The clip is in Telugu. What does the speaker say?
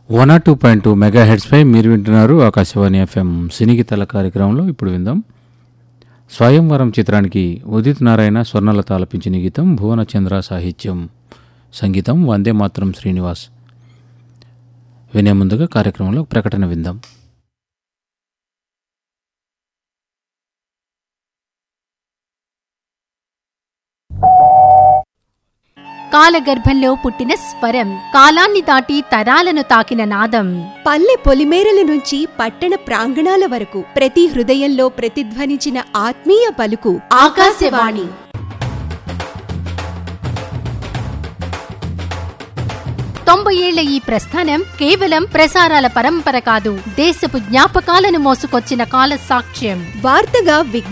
one R two point two mega హెడ్స్పై మీరు వింటున్నారు ఆకాశవాణి ఎఫ్ఎం సినిగితల కార్యక్రమంలో ఇప్పుడు విందాం స్వయంవరం చిత్రానికి ఉదిత్ నారాయణ స్వర్ణలత ఆలపించిన గీతం భువనచంద్ర సాహిత్యం సంగీతం వందే మాత్రం శ్రీనివాస్ వినే ముందుగా కార్యక్రమంలో ఒక ప్రకటన విందాం కాలగర్భంలో పుట్టిన స్వరం కాలాన్ని దాటి తరాలను తాకిన నాదం పల్లె పొలిమేరల నుంచి పట్టణ ప్రాంగణాల వరకు ప్రతి హృదయంలో ప్రతిధ్వనించిన ఆత్మీయ పలుకు ఆకాశవాణి తొంభై ఏళ్ల ఈ ప్రస్థానం కేవలం ప్రసారాల పరంపర కాదు దేశపు జ్ఞాపకాలను మోసుకొచ్చిన కాల సాక్ష్యం వార్తగా విజ్ఞాన